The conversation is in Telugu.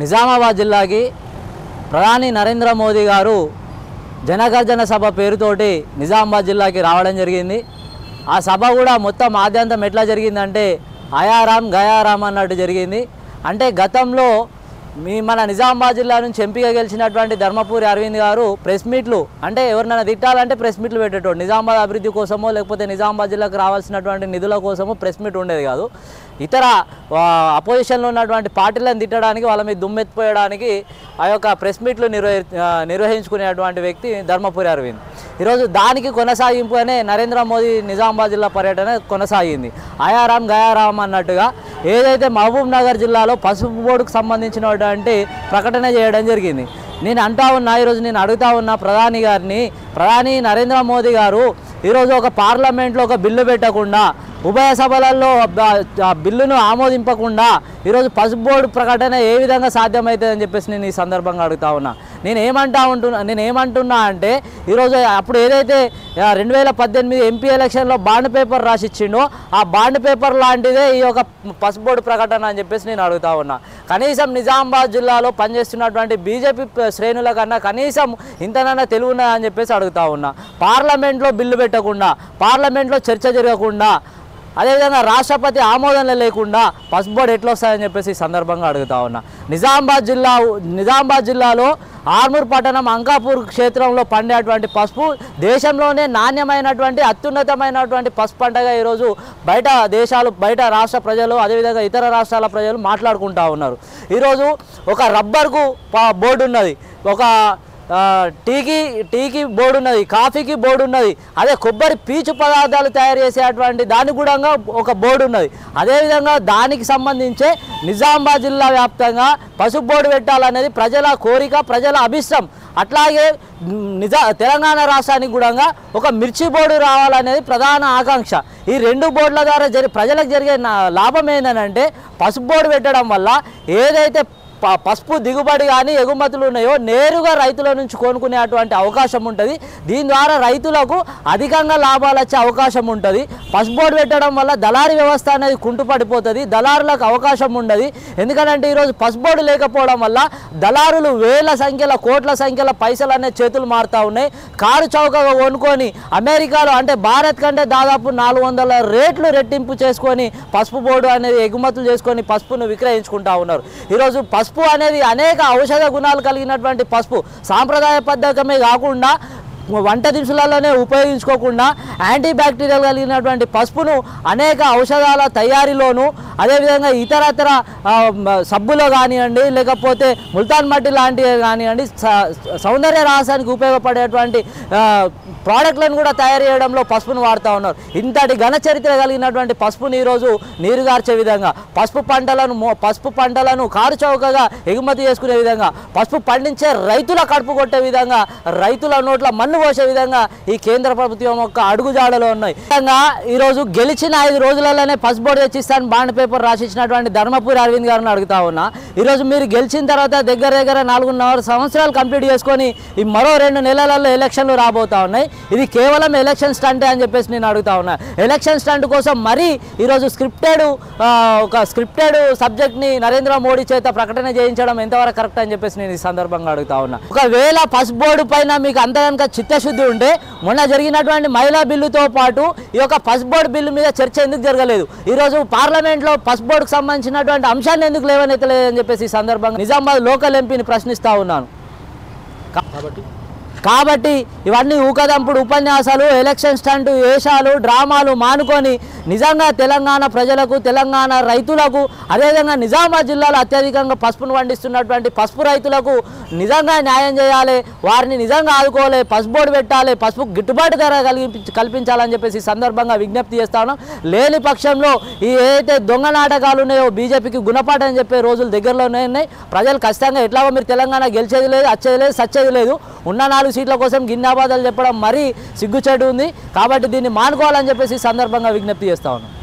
నిజామాబాద్ జిల్లాకి ప్రధాని నరేంద్ర మోదీ గారు జనగర్జన సభ పేరుతోటి నిజామాబాద్ జిల్లాకి రావడం జరిగింది ఆ సభ కూడా మొత్తం ఆద్యంతం ఎట్లా జరిగిందంటే అయారాం గయారాం అన్నట్టు జరిగింది అంటే గతంలో మీ మన నిజామాబాద్ జిల్లా నుంచి ఎంపీగా గెలిచినటువంటి ధర్మపురి అరవింద్ గారు ప్రెస్ మీట్లు అంటే ఎవరినైనా తిట్టాలంటే ప్రెస్ మీట్లు పెట్టేటోడు నిజామాబాద్ అభివృద్ధి కోసమో లేకపోతే నిజామాబాద్ జిల్లాకు రావాల్సినటువంటి నిధుల కోసమో ప్రెస్ మీట్ ఉండేది కాదు ఇతర అపోజిషన్లో ఉన్నటువంటి పార్టీలను తిట్టడానికి వాళ్ళ మీద దుమ్మెత్తిపోయడానికి ఆ యొక్క ప్రెస్ మీట్లు నిర్వహి ఆ, నిర్వహించుకునేటువంటి వ్యక్తి ధర్మపురి అరవింద్ ఈరోజు దానికి కొనసాగింపుగానే నరేంద్ర మోదీ నిజామాబాద్ జిల్లా పర్యటన కొనసాగింది ఆయారాం గయారాం అన్నట్టుగా ఏదైతే మహబూబ్ నగర్ జిల్లాలో పసుపు బోర్డుకు సంబంధించినటువంటి ప్రకటన చేయడం జరిగింది నేను అంటా ఉన్నా ఈరోజు నేను అడుగుతా ఉన్నా ప్రధాని గారిని ప్రధాని నరేంద్ర మోదీ గారు ఈరోజు ఒక పార్లమెంట్లో ఒక బిల్లు పెట్టకుండా ఉభయ సభలలో బ- ఆ బిల్లును ఆమోదింపకుండా ఈరోజు పసుపు బోర్డు ప్రకటన ఏ విధంగా సాధ్యమవుతుందని చెప్పేసి నేను ఈ సందర్భంగా అడుగుతా ఉన్నా నేను ఏమంటా ఉంటున్నా నేను ఏమంటున్నా అంటే ఈరోజు అప్పుడు ఏదైతే రెండు వేల పద్దెనిమిది ఎంపీ ఎలక్షన్లో బాండ్ పేపర్ రాసి ఇచ్చిండో ఆ బాండ్ పేపర్ లాంటిదే ఈ యొక్క పసుపు బోర్డు ప్రకటన అని చెప్పేసి నేను అడుగుతా ఉన్నా కనీసం నిజామాబాద్ జిల్లాలో పనిచేస్తున్నటువంటి బీజేపీ శ్రేణుల కన్నా కనీసం ఇంతనన్నా తెలివి ఉన్నదా అని చెప్పేసి అడుగుతా ఉన్నా పార్లమెంట్లో బిల్లు పెట్టకుండా పార్లమెంట్లో చర్చ జరగకుండా అదేవిధంగా రాష్ట్రపతి ఆమోదన లేకుండా పసుపు బోర్డు ఎట్లా వస్తాయని చెప్పేసి ఈ సందర్భంగా అడుగుతా ఉన్నా నిజామాబాద్ జిల్లా నిజామాబాద్ జిల్లాలో ఆర్మూర్ పట్టణం అంకాపూర్ క్షేత్రంలో పండేటువంటి పసుపు దేశంలోనే నాణ్యమైనటువంటి అత్యున్నతమైనటువంటి పసుపు పంటగా ఈరోజు బయట దేశాలు బయట రాష్ట్ర ప్రజలు అదేవిధంగా ఇతర రాష్ట్రాల ప్రజలు మాట్లాడుకుంటా ఉన్నారు ఈరోజు ఒక రబ్బర్కు ప- బోర్డు ఉన్నది ఒక ఆ, టీకి టీకి బోర్డు ఉన్నది కాఫీకి బోర్డు ఉన్నది అదే కొబ్బరి పీచు పదార్థాలు తయారు చేసేటువంటి దానికి కూడా ఒక బోర్డు ఉన్నది అదేవిధంగా దానికి సంబంధించే నిజామాబాద్ జిల్లా వ్యాప్తంగా పసుపు బోర్డు పెట్టాలనేది ప్రజల కోరిక ప్రజల అభిష్టం అట్లాగే మ్, నిజా తెలంగాణ రాష్ట్రానికి కూడా ఒక మిర్చి బోర్డు రావాలనేది ప్రధాన ఆకాంక్ష ఈ రెండు బోర్డుల ద్వారా జరి ప్రజలకు జరిగే నా- లాభం ఏంటంటే పసుపు బోర్డు పెట్టడం వల్ల ఏదైతే ప- పసుపు దిగుబడి కానీ ఎగుమతులు ఉన్నాయో నేరుగా రైతుల నుంచి కొనుక్కునేటువంటి అవకాశం ఉంటుంది దీని ద్వారా రైతులకు అధికంగా లాభాలు వచ్చే అవకాశం ఉంటుంది పసుపు బోర్డు పెట్టడం వల్ల దళారీ వ్యవస్థ అనేది కుంటుపడిపోతుంది దళారులకు అవకాశం ఉండదు ఎందుకంటే ఈరోజు పసుపు బోర్డు లేకపోవడం వల్ల దళారులు వేల సంఖ్యల కోట్ల సంఖ్యల పైసలు అనే చేతులు మారుతూ ఉన్నాయి కారు చౌకగా కొనుక్కొని అమెరికాలో అంటే భారత్ కంటే దాదాపు నాలుగు వందల రేట్లు రెట్టింపు చేసుకొని పసుపు బోర్డు అనేది ఎగుమతులు చేసుకొని పసుపును విక్రయించుకుంటా ఉన్నారు ఈరోజు పసుపు అనేది అనేక ఔషధ గుణాలు కలిగినటువంటి పసుపు సాంప్రదాయ పద్ధతమే కాకుండా వంట దినుసులలోనే ఉపయోగించుకోకుండా యాంటీ బ్యాక్టీరియల్ కలిగినటువంటి పసుపును అనేక ఔషధాల తయారీలోను అదేవిధంగా ఇతరతర ఆ, మ- సబ్బులో కానివ్వండి లేకపోతే ముల్తాన్ మట్టి లాంటివి కానివ్వండి స- సౌందర్య రహస్యానికి ఉపయోగపడేటువంటి ఆ, ప్రోడక్ట్లను కూడా తయారు చేయడంలో పసుపును వాడుతూ ఉన్నారు ఇంతటి ఘన చరిత్ర కలిగినటువంటి పసుపుని ఈరోజు నీరుగార్చే విధంగా పసుపు పంటలను మో- పసుపు పంటలను కారు చౌకగా ఎగుమతి చేసుకునే విధంగా పసుపు పండించే రైతుల కడుపు కొట్టే విధంగా రైతుల నోట్ల మన్ను పోసే విధంగా ఈ కేంద్ర ప్రభుత్వం యొక్క అడుగుజాడలో ఉన్నాయి విధంగా ఈరోజు గెలిచిన ఐదు రోజులలోనే పసుపు బోర్డు తెచ్చిస్తాను బాండ్ పేపర్ రాసిచ్చినటువంటి ధర్మపురి అరవింద్ గారిని అడుగుతా ఉన్నా ఈరోజు మీరు గెలిచిన తర్వాత దగ్గర దగ్గర నాలుగున్నర సంవత్సరాలు కంప్లీట్ చేసుకొని ఈ మరో రెండు నెలలలో ఎలక్షన్లు రాబోతా ఉన్నాయి ఇది కేవలం ఎలక్షన్ స్టంటే అని చెప్పేసి నేను అడుగుతా ఉన్నా ఎలక్షన్ స్టంట్ కోసం మరీ ఈరోజు స్క్రిప్టెడ్ ఒక స్క్రిప్టెడ్ సబ్జెక్ట్ని నరేంద్ర మోడీ చేత ప్రకటన చేయించడం ఎంతవరకు కరెక్ట్ అని చెప్పేసి నేను ఈ సందర్భంగా అడుగుతా ఉన్నా ఒకవేళ పసుపు బోర్డు పైన మీకు అంత కనుక చిత్తశుద్ధి ఉంటే మొన్న జరిగినటువంటి మహిళా బిల్లుతో పాటు ఈ యొక్క పసుపు బోర్డు బిల్లు మీద చర్చ ఎందుకు జరగలేదు ఈరోజు పార్లమెంట్లో పసుపు బోర్డుకు సంబంధించినటువంటి అంశాన్ని ఎందుకు లేవనెత్తలేదు అని చెప్పేసి ఈ సందర్భంగా నిజామాబాద్ లోకల్ ఎంపీని ప్రశ్నిస్తా ఉన్నాను కాబట్టి కాబట్టి ఇవన్నీ ఊకదంపుడు ఉపన్యాసాలు ఎలక్షన్ స్టంట్ వేషాలు డ్రామాలు మానుకొని నిజంగా తెలంగాణ ప్రజలకు తెలంగాణ రైతులకు అదేవిధంగా నిజామాబాద్ జిల్లాలో అత్యధికంగా పసుపును పండిస్తున్నటువంటి పసుపు రైతులకు నిజంగా న్యాయం చేయాలి వారిని నిజంగా ఆదుకోవాలి పసుపు బోర్డు పెట్టాలి పసుపు గిట్టుబాటు ధర కలిగి కల్పించాలని చెప్పేసి ఈ సందర్భంగా విజ్ఞప్తి చేస్తా ఉన్నాం లేని పక్షంలో ఈ ఏదైతే దొంగ నాటకాలు ఉన్నాయో బీజేపీకి గుణపాఠం అని చెప్పే రోజులు దగ్గరలోనే ఉన్నాయి ప్రజలు ఖచ్చితంగా ఎట్లాగో మీరు తెలంగాణ గెలిచేది లేదు వచ్చేది లేదు సచ్చేది లేదు ఉన్న నాలుగు సీట్ల కోసం గిన్నాబాదాలు చెప్పడం మరీ సిగ్గుచేటు ఉంది కాబట్టి దీన్ని మానుకోవాలని చెప్పేసి ఈ సందర్భంగా విజ్ఞప్తి చేస్తా ఉన్నాం